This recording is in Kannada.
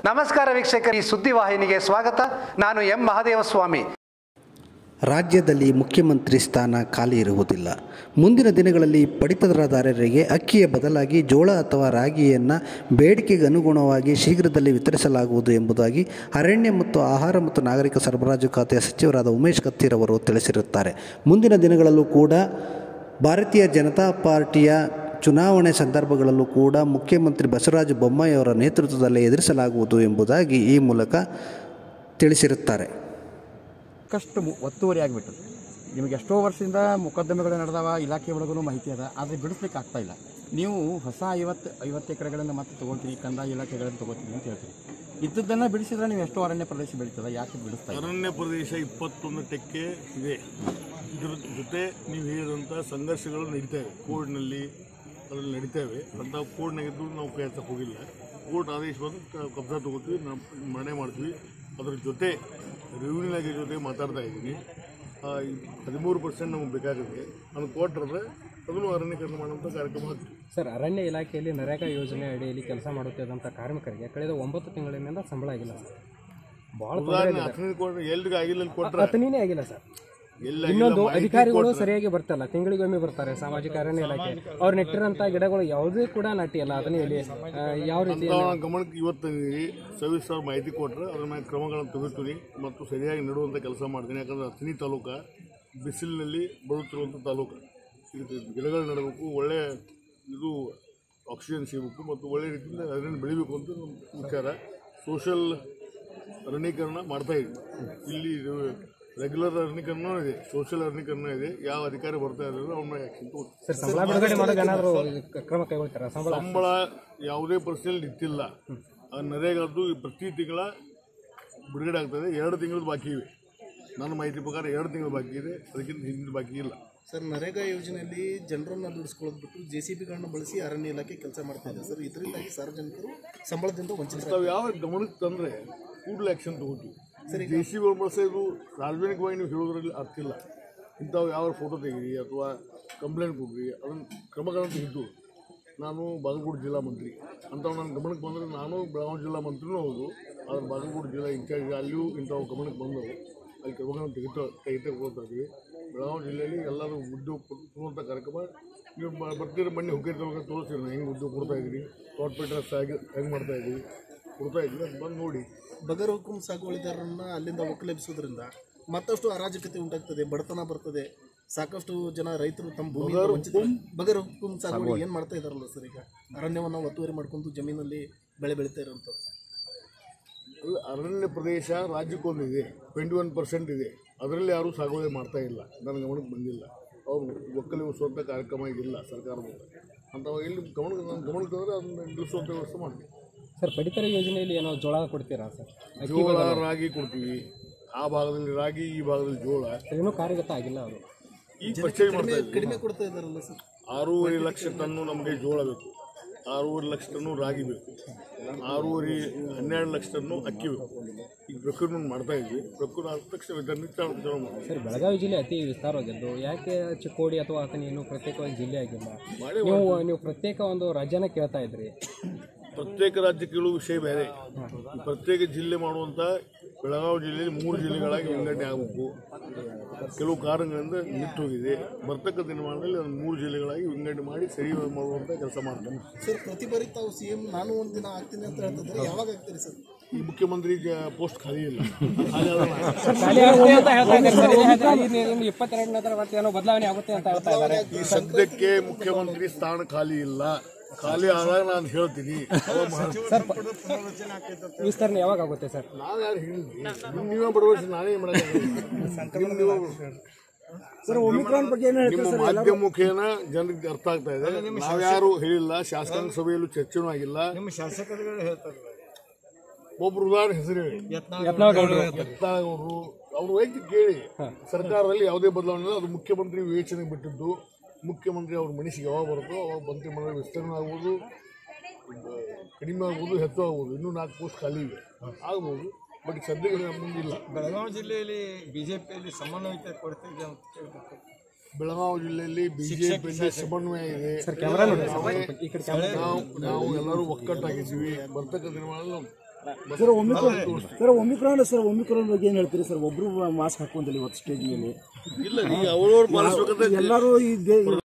ನಮಸ್ಕಾರ ವೀಕ್ಷಕರು ಈ ಸುದ್ದಿವಾಹಿನಿಗೆ ಸ್ವಾಗತ ನಾನು ಎಂ ಮಹದೇವಸ್ವಾಮಿ ರಾಜ್ಯದಲ್ಲಿ ಮುಖ್ಯಮಂತ್ರಿ ಸ್ಥಾನ ಖಾಲಿ ಇರುವುದಿಲ್ಲ ಮುಂದಿನ ದಿನಗಳಲ್ಲಿ ಪಡಿತರದಾರರಿಗೆ ಅಕ್ಕಿಯ ಬದಲಾಗಿ ಜೋಳ ಅಥವಾ ರಾಗಿಯನ್ನು ಬೇಡಿಕೆಗೆ ಅನುಗುಣವಾಗಿ ಶೀಘ್ರದಲ್ಲಿ ವಿತರಿಸಲಾಗುವುದು ಎಂಬುದಾಗಿ ಅರಣ್ಯ ಮತ್ತು ಆಹಾರ ಮತ್ತು ನಾಗರಿಕ ಸರಬರಾಜು ಖಾತೆಯ ಸಚಿವರಾದ ಉಮೇಶ್ ಕತ್ತೀರವರು ತಿಳಿಸಿರುತ್ತಾರೆ ಮುಂದಿನ ದಿನಗಳಲ್ಲೂ ಕೂಡ ಭಾರತೀಯ ಜನತಾ ಪಾರ್ಟಿಯ ಚುನಾವಣೆ ಸಂದರ್ಭಗಳಲ್ಲೂ ಕೂಡ ಮುಖ್ಯಮಂತ್ರಿ ಬಸವರಾಜ ಬೊಮ್ಮಾಯಿ ಅವರ ನೇತೃತ್ವದಲ್ಲಿ ಎದುರಿಸಲಾಗುವುದು ಎಂಬುದಾಗಿ ಈ ಮೂಲಕ ತಿಳಿಸಿರುತ್ತಾರೆ ಸಾಕಷ್ಟು ಮು- ಒತ್ತುವರಿ ಆಗಿಬಿಟ್ಟது ನಿಮಗೆ ಎಷ್ಟೋ ವರ್ಷದಿಂದ ಮೊಕದ್ದಮೆಗಳು ನಡೆದಾವ ಇಲಾಖೆ ಒಳಗೂ ಮಾಹಿತಿ ಅದ ಆದರೆ ಬಿಡಿಸ್ಲಿಕ್ಕೆ ಆಗ್ತಾ ಇಲ್ಲ ನೀವು ಹೊಸ ಐವತ್ತು ಐವತ್ತು ಎಕರೆಗಳನ್ನು ಮತ್ತೆ ತೊಗೊಳ್ತೀರಿ ಕಂದಾಯ ಇಲಾಖೆಗಳನ್ನು ತೊಗೋತೀರಿ ಅಂತ ಹೇಳ್ತೀರಿ ಇದ್ದದ್ದನ್ನು ಬಿಡಿಸಿದ್ರೆ ನೀವು ಎಷ್ಟೋ ಅರಣ್ಯ ಪ್ರದೇಶ ಬೆಳೀತದ ಯಾಕೆ ಬಿಡಿಸ್ತಾ ಇಲ್ಲ ಅರಣ್ಯ ಪ್ರದೇಶ ಇಪ್ಪತ್ತೊಂದು ಟೆಕ್ಕೆ ಇದೆ ಇದ್ರ ಜೊತೆ ನೀವು ಹೇಳಿದಂಥ ಸಂಘರ್ಷಗಳು ನಡೀತವೆ ಕೋರ್ಟ್ನಲ್ಲಿ ಅದರಲ್ಲಿ ನಡೀತವೆ ಅಂತ ಕೋರ್ಟ್ನಾಗಿದ್ದು ನಾವು ಕೈ ಎತ್ತಕ್ಕೆ ಹೋಗಿಲ್ಲ ಕೋರ್ಟ್ ಆದೇಶ ಬಂದು ಕ- ಕಬ್ಜಾ ತಗೋತೀವಿ ನಾವು ಮರಣೆ ಮಾಡ್ತೀವಿ ಅದ್ರ ಜೊತೆ ರೆವಿನ್ಯೂ ಇಲಾಖೆ ಜೊತೆ ಮಾತಾಡ್ತಾ ಇದ್ದೀನಿ ಆ, ಈ ಹದಿಮೂರು ಪರ್ಸೆಂಟ್ ನಮಗೆ ಬೇಕಾಗಿದೆ ಅದನ್ನು ಕೊಟ್ಟರೆ ಅದನ್ನು ಅರಣ್ಯೀಕರಣ ಮಾಡುವಂಥ ಕಾರ್ಯಕ್ರಮ ಆಗ್ತೀವಿ ಸರ್ ಅರಣ್ಯ ಇಲಾಖೆಯಲ್ಲಿ ನರೇಗಾ ಯೋಜನೆ ಅಡಿಯಲ್ಲಿ ಕೆಲಸ ಮಾಡುತ್ತಿದ್ದಂಥ ಕಾರ್ಮಿಕರಿಗೆ ಕಳೆದ ಒಂಬತ್ತು ತಿಂಗಳಿನಿಂದ ಸಂಬಳ ಆಗಿಲ್ಲ ಸರ್ ಭಾಳ ಉದಾಹರಣೆ ಹತ್ತನೇ ಕೊಟ್ಟರೆ ಎಲ್ರಿಗೂ ಆಗಿಲ್ಲ ಕೊಟ್ಟರೆ ಹತ್ತನೇ ಆಗಿಲ್ಲ ಸರ್ ಎಲ್ಲ ಇನ್ನೊಂದು ಅಧಿಕಾರಿಗಳು ಸರಿಯಾಗಿ ಬರ್ತಾರಲ್ಲ ತಿಂಗಳಿಗೊಮ್ಮೆ ಬರ್ತಾರೆ ಸಾಮಾಜಿಕ ಅರಣ್ಯ ಇಲಾಖೆ ಅವ್ರು ನೆಟ್ಟಿರೋಂಥ ಗಿಡಗಳು ಯಾವುದೇ ಕೂಡ ನಾಟಿಯಲ್ಲ ಅದನ್ನ ಇಲ್ಲಿ ಆ, ಯಾವ ರೀತಿ ನಾವು ಗಮನಕ್ಕೆ ಇವತ್ತು ಸವಿಸ್ತಾರ ಮಾಹಿತಿ ಕೊಟ್ಟರೆ ಅದ್ರ ಮೇಲೆ ಕ್ರಮಗಳನ್ನು ತೆಗೆದುತೀನಿ ಮತ್ತು ಸರಿಯಾಗಿ ನೆಡುವಂಥ ಕೆಲಸ ಮಾಡ್ತೀನಿ ಯಾಕಂದ್ರೆ ಹತ್ತನಿ ತಾಲೂಕು ಬಿಸಿಲಿನಲ್ಲಿ ಬರುತ್ತಿರುವಂಥ ತಾಲೂಕು ಇದು ಗಿಡಗಳು ನೆಡಬೇಕು ಒಳ್ಳೆ ಇದು ಆಕ್ಸಿಜನ್ ಸಿಗಬೇಕು ಮತ್ತು ಒಳ್ಳೆ ರೀತಿಯಿಂದ ಅದನ್ನು ಬೆಳಿಬೇಕು ಅಂತ ನಮ್ಮ ವಿಚಾರ ಸೋಷಲ್ ಅರಣ್ಯೀಕರಣ ಮಾಡ್ತಾ ಇದ್ವಿ ಇಲ್ಲಿ ರೆಗ್ಯುಲರ್ ಅರಣ್ಯೀಕರಣ ಇದೆ ಸೋಷಲ್ ಅರಣ್ಯೀಕರಣ ಇದೆ ಯಾವ ಅಧಿಕಾರಿ ಬರ್ತಾ ಇದ್ದಾರೆ ಅವ್ರ ಮೇಲೆ ಆ್ಯಕ್ಷನ್ ತಗೋತೀವಿ ಸರ್ ಸಂಬಳ ಬಿಡುಗಡೆ ಮಾಡೋದು ಏನಾದರೂ ಕ್ರಮ ಕೈಗೊಳ್ತಾರ ಸಂಬಳ ಸಂಬಳ ಯಾವುದೇ ಪರಿಸ್ಥಿತಿಯಲ್ಲಿ ನಿಂತಿಲ್ಲ ಆ ನರೇಗಾದ್ದು ಈ ಪ್ರತಿ ತಿಂಗಳ ಬಿಡುಗಡೆ ಆಗ್ತದೆ ಎರಡು ತಿಂಗಳು ಬಾಕಿ ಇವೆ ನನ್ನ ಮಾಹಿತಿ ಪ್ರಕಾರ ಎರಡು ತಿಂಗಳು ಬಾಕಿ ಇದೆ ಅದಕ್ಕಿಂತ ಹಿಂದಿನ ಬಾಕಿ ಇಲ್ಲ ಸರ್ ನರೇಗಾ ಯೋಜನೆಯಲ್ಲಿ ಜನರನ್ನ ದುಡಿಸ್ಕೊಳ್ಳೋದು ಬಿಟ್ಟು ಜೆ ಸಿ ಬಿಗಳನ್ನ ಬಳಸಿ ಅರಣ್ಯ ಇಲಾಖೆ ಕೆಲಸ ಮಾಡ್ತಾ ಇದೆ ಸರ್ ಇದರಿಂದಾಗಿ ಸಾರ್ವಜನಿಕರು ಸಂಬಳದಿಂದ ವಂಚಿತರಾಗ್ತಾರೆ ನಾವು ಯಾವ ಗಮನಕ್ಕೆ ತಂದರೆ ಕೂಡಲೇ ಆ್ಯಕ್ಷನ್ ತಗೋತೀವಿ ಸರಿ ಜೆ ಸಿ ಬಿಗಳು ಬಳಸೋದು ಸಾರ್ವಜನಿಕವಾಗಿ ನೀವು ಹೇಳೋದ್ರಲ್ಲಿ ಅರ್ಥ ಇಲ್ಲ ಇಂಥವು ಯಾವ ಫೋಟೋ ತೆಗೀರಿ ಅಥವಾ ಕಂಪ್ಲೇಂಟ್ ಕೊಡ್ರಿ ಅದನ್ನು ಕ್ರಮಗಳನ್ನು ತೆಗೆದು ನಾನು ಬಾಗಲಕೋಟೆ ಜಿಲ್ಲಾ ಮಂತ್ರಿ ಅಂಥವು ನನ್ನ ಗಮನಕ್ಕೆ ಬಂದರೆ ನಾನು ಬೆಳಗಾವಿ ಜಿಲ್ಲಾ ಮಂತ್ರಿನೂ ಹೌದು ಆದರೆ ಬಾಗಲಕೋಟೆ ಜಿಲ್ಲಾ ಇನ್ಚಾರ್ಜ್ ಅಲ್ಲಿಯೂ ಇಂಥವು ಗಮನಕ್ಕೆ ಬಂದವು ಅಲ್ಲಿ ಕ್ರಮಗಳನ್ನು ತೆಗಿತಾ ತೆಗೆದುಕೊಳ್ತಾ ಇದ್ದೀವಿ ಬೆಳಗಾವಿ ಜಿಲ್ಲೆಯಲ್ಲಿ ಎಲ್ಲರೂ ಉದ್ಯೋಗ ಕೊಡುವಂಥ ಕಾರ್ಯಕ್ರಮ ನೀವು ಬ- ಬರ್ತೀರಿ ಬನ್ನಿ ಹುಗ್ಗೇರಿ ತಗೊಳ್ಕ ತೋರಿಸ್ತೀರಿ ನಾನು ಹೆಂಗೆ ಉದ್ಯೋಗ ಕೊಡ್ತಾ ಇದ್ದೀನಿ ತೋಟಪೇಟೆ ಸಾಗಿ ಹೆಂಗೆ ಮಾಡ್ತಾ ಇದ್ದೀವಿ ಕೊಡ್ತಾ ಇದ್ದೀನಿ ಅದು ಬಂದು ನೋಡಿ ಬಗರ್ ಹುಕುಂ ಸಾಗುವಳಿದಾರರನ್ನ ಅಲ್ಲಿಂದ ಒಕ್ಕಲೆಬ್ಸೋದ್ರಿಂದ ಮತ್ತಷ್ಟು ಅರಾಜಕತೆ ಉಂಟಾಗ್ತದೆ ಬಡತನ ಬರ್ತದೆ ಸಾಕಷ್ಟು ಜನ ರೈತರು ತಮ್ಮ ಭೂಮಿ ಬಗರ್ ಹುಕುಂ ಸಾಗುವಳಿ ಏನು ಮಾಡ್ತಾ ಇದಾರಲ್ಲ ಸರ್ ಈಗ ಅರಣ್ಯವನ್ನು ಒತ್ತುವರಿ ಮಾಡ್ಕೊಂಡು ಜಮೀನಲ್ಲಿ ಬೆಳೆ ಬೆಳೀತಾ ಇರೋಂಥವ್ರು ಅಲ್ಲ, ಅರಣ್ಯ ಪ್ರದೇಶ ರಾಜ್ಯಕ್ಕೊಂದಿದೆ ಟ್ವೆಂಟಿ ಒನ್ ಪರ್ಸೆಂಟ್ ಇದೆ ಅದರಲ್ಲಿ ಯಾರೂ ಸಾಗುವಳಿ ಮಾಡ್ತಾ ಇಲ್ಲ ನನ್ನ ಗಮನಕ್ಕೆ ಬಂದಿಲ್ಲ ಅವರು ಒಕ್ಕಲಿಸುವಂಥ ಕಾರ್ಯಕ್ರಮ ಇಲ್ಲ ಸರ್ಕಾರದಿಂದ ಅಂಥವು ಎಲ್ಲಿ ಗಮನಕ್ಕೆ ನನ್ನ ಗಮನಕ್ಕೆ ಬಂದರೆ ಅದನ್ನು ನಿಲ್ಲಿಸುವಂಥ ವ್ಯವಸ್ಥೆ ಮಾಡ್ತೀವಿ ಸರ್ ಪಡಿತರ ಯೋಜನೆಯಲ್ಲಿ ಏನೋ ಜೋಳ ಕೊಡ್ತೀರಾ ಸರ್ ಅಕ್ಕಿ ಜೋಳ ರಾಗಿ ಕೊಡ್ತೀವಿ ಆ ಭಾಗದಲ್ಲಿ ರಾಗಿ ಈ ಭಾಗದಲ್ಲಿ ಜೋಳ ಇನ್ನೂ ಕಾರ್ಯಗತ ಆಗಿಲ್ಲ ಅವರು ಈಗ ಪರ್ಚೇಸ್ ಮಾಡ್ತಾ ಇದ್ದೀವಿ ಕಡಿಮೆ ಕೊಡ್ತಾ ಇದಾರಲ್ಲ ಸರ್ ಆರೂವರೆ ಲಕ್ಷ ಟನ್ನು ನಮಗೆ ಜೋಳ ಬೇಕು ಆರೂವರೆ ಲಕ್ಷ ಟನ್ನು ರಾಗಿ ಬೇಕು ಆರೂವರೆ ಹನ್ನೆರಡು ಲಕ್ಷ ಟನ್ನು ಅಕ್ಕಿ ಬೇಕು ಈಗ ಪ್ರೊಕ್ಯೂರ್ಮೆಂಟ್ ಮಾಡ್ತಾ ಇದ್ವಿ ಪ್ರೊಕ್ಯೂರ್ ಆದ ತಕ್ಷಣ ವಿತರಣೆ ಚಾಲು ಚಾಲು ಮಾಡ್ತೀವಿ ಸರ್ ಬೆಳಗಾವಿ ಜಿಲ್ಲೆ ಅತಿ ವಿಸ್ತಾರವಾಗಿದ್ದು ಯಾಕೆ ಚಿಕ್ಕೋಡಿ ಅಥವಾ ಆತನ ಏನು ಪ್ರತ್ಯೇಕವಾಗಿ ಜಿಲ್ಲೆ ಆಗಿಲ್ಲ ನೀವು ನೀವು ಪ್ರತ್ಯೇಕ ಒಂದು ರಾಜ್ಯನ ಕೇಳ್ತಾ ಇದ್ರಿ ಪ್ರತ್ಯೇಕ ರಾಜ್ಯ ಕೇಳುವ ವಿಷಯ ಬೇರೆ ಈ ಪ್ರತ್ಯೇಕ ಜಿಲ್ಲೆ ಮಾಡುವಂಥ ಬೆಳಗಾವಿ ಜಿಲ್ಲೆಯಲ್ಲಿ ಮೂರು ಜಿಲ್ಲೆಗಳಾಗಿ ವಿಂಗಡಣೆ ಆಗಬೇಕು ಕೆಲವು ಕಾರಣಗಳಿಂದ ನಿಂತು ಹೋಗಿದೆ ಬರ್ತಕ್ಕ ದಿನಮಾನದಲ್ಲಿ ಅದನ್ನು ಮೂರು ಜಿಲ್ಲೆಗಳಾಗಿ ವಿಂಗಡಣೆ ಮಾಡಿ ಸರಿ ಮಾಡುವಂಥ ಕೆಲಸ ಮಾಡ್ತಾನೆ ಸರ್ ಪ್ರತಿ ಬಾರಿ ತಾವು ಸಿ ಎಂ ನಾನು ಒಂದು ದಿನ ಆಗ್ತೀನಿ ಅಂತ ಹೇಳ್ತಿದ್ರೆ ಯಾವಾಗ ಆಗ್ತೀರಿ ಸರ್ ಈ ಮುಖ್ಯಮಂತ್ರಿ ಪೋಸ್ಟ್ ಖಾಲಿ ಇಲ್ಲ ಖಾಲಿ ಆದ್ರೆ ನಾನು. ಖಾಲಿ ಆಗುತ್ತೆ ಅಂತ ಹೇಳ್ತಾ ಇದ್ದಾರೆ ಸರ್. ಇನ್ನು- ಇನ್ನು ಇಪ್ಪತ್ತೆರಡು ನಂತರ ಮತ್ತೆ ಏನೋ ಬದಲಾವಣೆ ಆಗುತ್ತೆ ಅಂತ ಹೇಳ್ತಾ ಇದ್ದಾರೆ ಈ ಸದ್ಯಕ್ಕೆ ಮುಖ್ಯಮಂತ್ರಿ ಸ್ಥಾನ ಖಾಲಿ ಇಲ್ಲ ಖಾಲಿ ಆದಾಗ ನಾನು ಹೇಳ್ತೀನಿ ಅವಾಗ ಮಾಡ್- ವಿಸ್ತರಣೆ ಯಾವಾಗ ಆಗುತ್ತೆ ಸರ್ ನಾನು ಯಾರು ಹೇಳಿದ್ರಿ ನಿಮ್ ನೀವೇ ಬಡವರ್ಸಿ ನಾನೇ ಮಾಡಕ್ಕೆ ನೀವು ಸರ್ ಒಮಿಕ್ರಾನ್ ಬಗ್ಗೆ ಏನು ನಿಮ್ಮ ಮಾಧ್ಯಮ ಮುಖೇನ ಜನರಿಗೆ ಅರ್ಥ ಆಗ್ತಾ ಇದೆ ನಾವ್ಯಾರು ಹೇಳಿಲ್ಲ ಶಾಸಕಾಂಗ ಸಭೆಯಲ್ಲೂ ಚರ್ಚೆನೂ ಆಗಿಲ್ಲ ನಿಮ್ಮ ಶಾಸಕರುಗಳು ಹೇಳ್ತಾರೆ ಒಬ್ರು ಉದಾಹರಣೆ ಹೆಸರು ಹೇಳಿ ಯತ್ನಾಳಗೌಡರು ಅವ್ರ ವೈದ್ಯ ಕೇಳಿ ಸರ್ಕಾರದಲ್ಲಿ ಯಾವುದೇ ಬದಲಾವಣೆ ಇಲ್ಲ ಅದು ಮುಖ್ಯಮಂತ್ರಿ ವಿವೇಚನೆಗೆ ಬಿಟ್ಟಿದ್ದು ಮುಖ್ಯಮಂತ್ರಿ ಅವ್ರ ಮನಸ್ಸಿಗೆ ಯಾವಾಗ ಬರುತ್ತೋ ಅವಾಗ ಮಂತ್ರಿಮಂಡಲ ವಿಸ್ತರಣೆ ಆಗ್ಬೋದು ಆ, ಕಡಿಮೆ ಆಗ್ಬೋದು ಹೆಚ್ಚು ಆಗ್ಬೋದು ಇನ್ನೂ ನಾಲ್ಕು ಪೋಸ್ಟ್ ಖಾಲಿ ಇವೆ ಆಗ್ಬೋದು ಬಟ್ ಸದ್ಯಕ್ಕೆ ನಮ್ಮ ಮುಂದಿಲ್ಲ ಬೆಳಗಾವಿ ಜಿಲ್ಲೆಯಲ್ಲಿ ಬಿಜೆಪಿಯಲ್ಲಿ ಸಮನ್ವಯತೆ ಕೊರತೆ ಇದೆ ಅಂತ ಕೇಳ್ಬೇಕು ಬೆಳಗಾವಿ ಜಿಲ್ಲೆಯಲ್ಲಿ ಬಿಜೆಪಿಯಲ್ಲಿ ಸಮನ್ವಯ ಇದೆ ನಾವೇ- ನಾವು ನಾವು ಎಲ್ಲರೂ ಒಕ್ಕಟ್ಟಾಗಿದ್ದೀವಿ ಬರ್ತಕ್ಕ ದಿನಗಳಲ್ಲಿ sir Omicron sir Omicron sir Omicron ಬಗ್ಗೆ ಏನು ಹೇಳ್ತೀರಿ ಸರ್ ಒಬ್ರು ಮಾಸ್ಕ್ ಹಾಕೊಂತಿಲ್ಲ ಇವತ್ತು ಸ್ಟೇಜ್ ಮೇಲೆ ಇಲ್ಲ ಈಗ ಅವ್ರವ್ರು ಪಾಲಿಸ್ಬೇಕಂತ ಎಲ್ಲರೂ ಈ ದೇ-